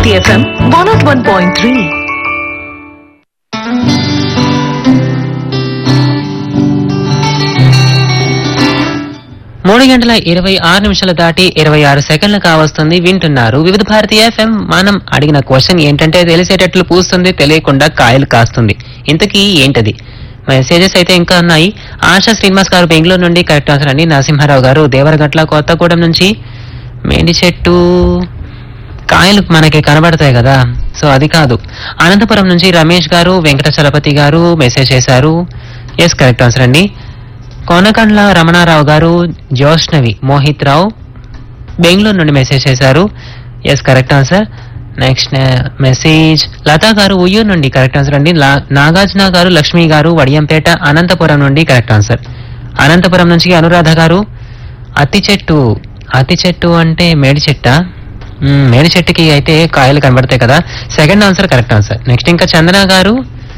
Hit FM 101.3. మూడు గంటల ఇరవై ఆరు నిమిషాలు దాటి ఇరవై ఆరు సెకండ్లు కావస్తుంది వింటున్నారు వివిధ భారతీయ ఎఫ్ఎం మనం అడిగిన క్వశ్చన్ ఏంటంటే తెలిసేటట్లు పూస్తుంది తెలియకుండా కాయలు కాస్తుంది ఇంతకీ ఏంటది మెసేజెస్ అయితే ఇంకా ఉన్నాయి ఆశా శ్రీనివాస్ గారు బెంగళూరు నుండి కరెక్ట్ ఆన్సర్ అండి నరసింహారావు గారు దేవరగట్ల కొత్తగూడెం నుంచి మేడి చెట్టు కాయలు మనకి కనబడతాయి కదా సో అది కాదు అనంతపురం నుంచి రమేష్ గారు వెంకట చలపతి గారు మెసేజ్ చేశారు ఎస్ కరెక్ట్ ఆన్సర్ అండి కోనకండ్ల రమణారావు గారు జోష్నవి మోహిత్ రావు బెంగళూరు నుండి మెసేజ్ చేశారు yes correct answer next message Latha garu Uyyuru నుండి కరెక్ట్ ఆన్సర్ అండి లా- నాగార్జున గారు లక్ష్మి గారు వడియంపేట అనంతపురం నుండి కరెక్ట్ ఆన్సర్ అనంతపురం నుంచి అనురాధ గారు అత్తి చెట్టు అత్తి చెట్టు అంటే మేడి చెట్టా మ్మ్, మేడి చెట్టుకి అయితే కాయలు కనబడతాయి కదా second answer correct answer next ఇంకా చందన గారు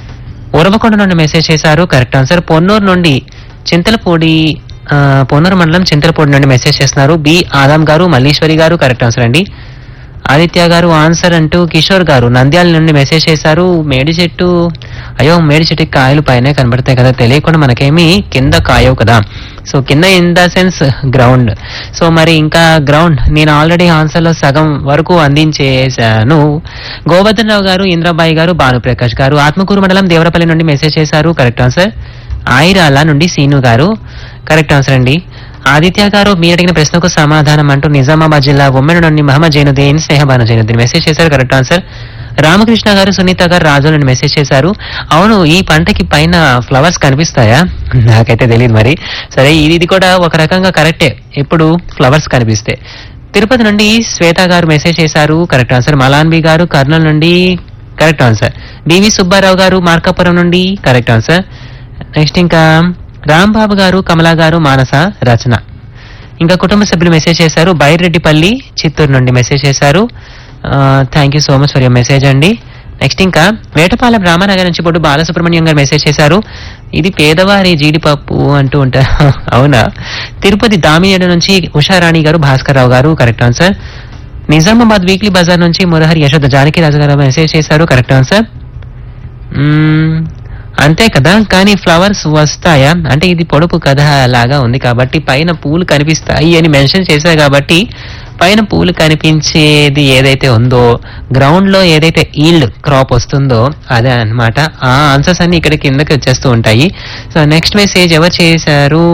ఉరవకొండ నుండి మెసేజ్ చేశారు కరెక్ట్ ఆన్సర్ పొన్నూరు నుండి చింతలపూడి ఆ, పొన్నూరు మండలం చింతలపూడి నుండి మెసేజ్ చేస్తున్నారు బి ఆదాం గారు మల్లీశ్వరి గారు కరెక్ట్ ఆన్సర్ అండి ఆదిత్య గారు ఆన్సర్ అంటూ కిషోర్ గారు నంద్యాల నుండి మెసేజ్ చేశారు మేడి చెట్టు అయ్యో మేడి చెట్టుకి కాయలు పైన కనబడతాయి కదా తెలియకుండా మనకేమి కింద కాయవు కదా సో కింద in the sense ground so మరి ఇంకా గ్రౌండ్ నేను ఆల్రెడీ ఆన్సర్లో సగం వరకు అందించేశాను గోవర్ధన్ రావు గారు ఇంద్రాబాయి గారు భానుప్రకాష్ గారు ఆత్మకూరు మండలం దేవరపల్లి నుండి మెసేజ్ చేశారు కరెక్ట్ ఆన్సర్ ఆయిరాల నుండి సీను గారు కరెక్ట్ ఆన్సర్ అండి ఆదిత్య గారు మీరు అడిగిన ప్రశ్నకు సమాధానం అంటూ నిజామాబాద్ జిల్లా ఉమ్మెన నుండి మహమ్మద్ జైనుద్దీన్ స్నేహబాను జైనుద్దీన్ మెసేజ్ చేశారు కరెక్ట్ ఆన్సర్ రామకృష్ణ గారు సునీత గారు రాజు నుండి మెసేజ్ చేశారు అవును ఈ పంటకి పైన ఫ్లవర్స్ కనిపిస్తాయా నాకైతే తెలియదు మరి సరే ఇది ఇది కూడా ఒక రకంగా కరెక్టే ఎప్పుడు ఫ్లవర్స్ కనిపిస్తే తిరుపతి నుండి శ్వేత గారు మెసేజ్ చేశారు కరెక్ట్ ఆన్సర్ మలాన్బి గారు కర్నూలు నుండి కరెక్ట్ ఆన్సర్ డివి సుబ్బారావు గారు మార్కాపురం నుండి కరెక్ట్ ఆన్సర్ నెక్స్ట్ ఇంకా రాంబాబు గారు కమలా గారు మానస రచన ఇంకా కుటుంబ సభ్యులు మెసేజ్ చేశారు బైరెడ్డిపల్లి చిత్తూరు నుండి మెసేజ్ చేశారు thank you so much for your message అండి నెక్స్ట్ ఇంకా వేటపాలెం రామానగర్ నుంచి పొట్టు బాలసుబ్రహ్మణ్యం గారు మెసేజ్ చేశారు ఇది పేదవారి జీడిపప్పు అంటూ ఉంటారు అవునా తిరుపతి దామినేడు నుంచి ఉషారాణి గారు Bhaskar Rao garu correct answer Nizamabad weekly bazaar నుంచి మురహరి యశోద జానకి రాజు గారు మెసేజ్ చేశారు కరెక్ట్ ఆన్సర్ మ్మ్, అంతే కదా కానీ ఫ్లవర్స్ వస్తాయా అంటే ఇది పొడుపు కథ లాగా ఉంది కాబట్టి పైన పూలు కనిపిస్తాయి అని మెన్షన్ చేశారు కాబట్టి పైన పూలు కనిపించేది ఏదైతే ఉందో గ్రౌండ్ లో ఏదైతే ఈల్డ్ క్రాప్ వస్తుందో అదే అన్నమాట ఆ ఆన్సర్స్ అన్ని ఇక్కడ కిందకి వచ్చేస్తూ ఉంటాయి సో నెక్స్ట్ మెసేజ్ ఎవరు చేశారు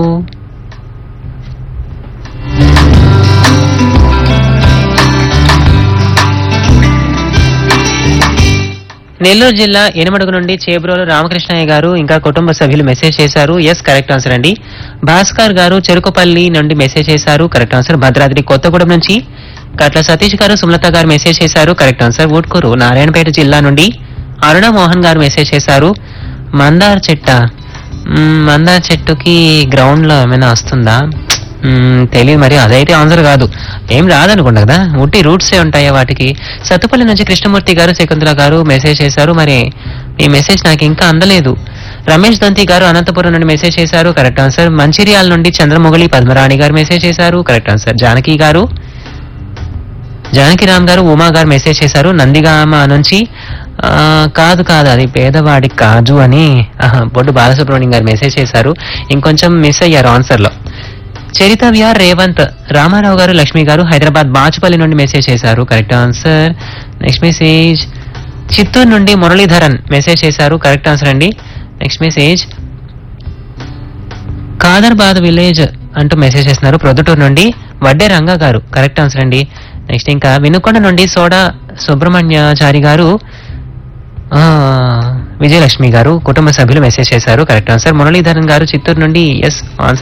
నెల్లూరు జిల్లా ఎనమడుగు నుండి చేబ్రోలు రామకృష్ణయ్య గారు ఇంకా కుటుంబ సభ్యులు మెసేజ్ చేశారు ఎస్ కరెక్ట్ ఆన్సర్ అండి భాస్కర్ గారు చెరుకుపల్లి నుండి మెసేజ్ చేశారు కరెక్ట్ ఆన్సర్ భద్రాద్రి కొత్తగూడెం నుంచి కట్ల సతీష్ గారు సుమలత గారు మెసేజ్ చేశారు కరెక్ట్ ఆన్సర్ ఊట్కూరు నారాయణపేట జిల్లా నుండి అరుణ మోహన్ గారు మెసేజ్ చేశారు మందార్ చెట్ట మ్మ్, మందార్ చెట్టుకి గ్రౌండ్ లో ఏమైనా వస్తుందా మ్మ్, తెలియదు మరి అదైతే ఆన్సర్ కాదు ఏం రాదనుకుంటా కదా ఉట్టి రూట్సే ఉంటాయా వాటికి సత్తుపల్లి నుంచి కృష్ణమూర్తి గారు శకుంతల గారు మెసేజ్ చేశారు మరి ఈ మెసేజ్ నాకు ఇంకా అందలేదు రమేష్ దంతి గారు అనంతపురం నుండి మెసేజ్ చేశారు కరెక్ట్ ఆన్సర్ మంచిర్యాల నుండి చంద్రమొగలి పద్మరాణి గారు మెసేజ్ చేశారు కరెక్ట్ ఆన్సర్ జానకి గారు జానకిరామ్ గారు ఉమా గారు మెసేజ్ చేశారు నందిగామ నుంచి ఆ, కాదు కాదు అది పేదవాడి కాజు అని ఆహా, బొడ్డు బాలసుబ్రహ్మణ్యం గారు మెసేజ్ చేశారు ఇంకొంచెం మిస్ అయ్యారు ఆన్సర్ లో చరిత విఆర్ రేవంత్ రామారావు గారు లక్ష్మి గారు హైదరాబాద్ బాచుపల్లి నుండి మెసేజ్ చేశారు correct answer next message Chittoor నుండి మురళీధరన్ మెసేజ్ చేశారు కరెక్ట్ ఆన్సర్ అండి నెక్స్ట్ మెసేజ్ కాదర్బాద్ విలేజ్ అంటూ మెసేజ్ చేస్తున్నారు ప్రొద్దుటూరు నుండి వడ్డే రంగా గారు కరెక్ట్ ఆన్సర్ అండి నెక్స్ట్ ఇంకా వినుకొండ నుండి సోడా సుబ్రహ్మణ్యాచారి గారు ఆ, విజయలక్ష్మి గారు కుటుంబ సభ్యులు మెసేజ్ చేశారు కరెక్ట్ ఆన్సర్ మురళీధరన్ గారు చిత్తూరు నుండి ఎస్ ఆన్సర్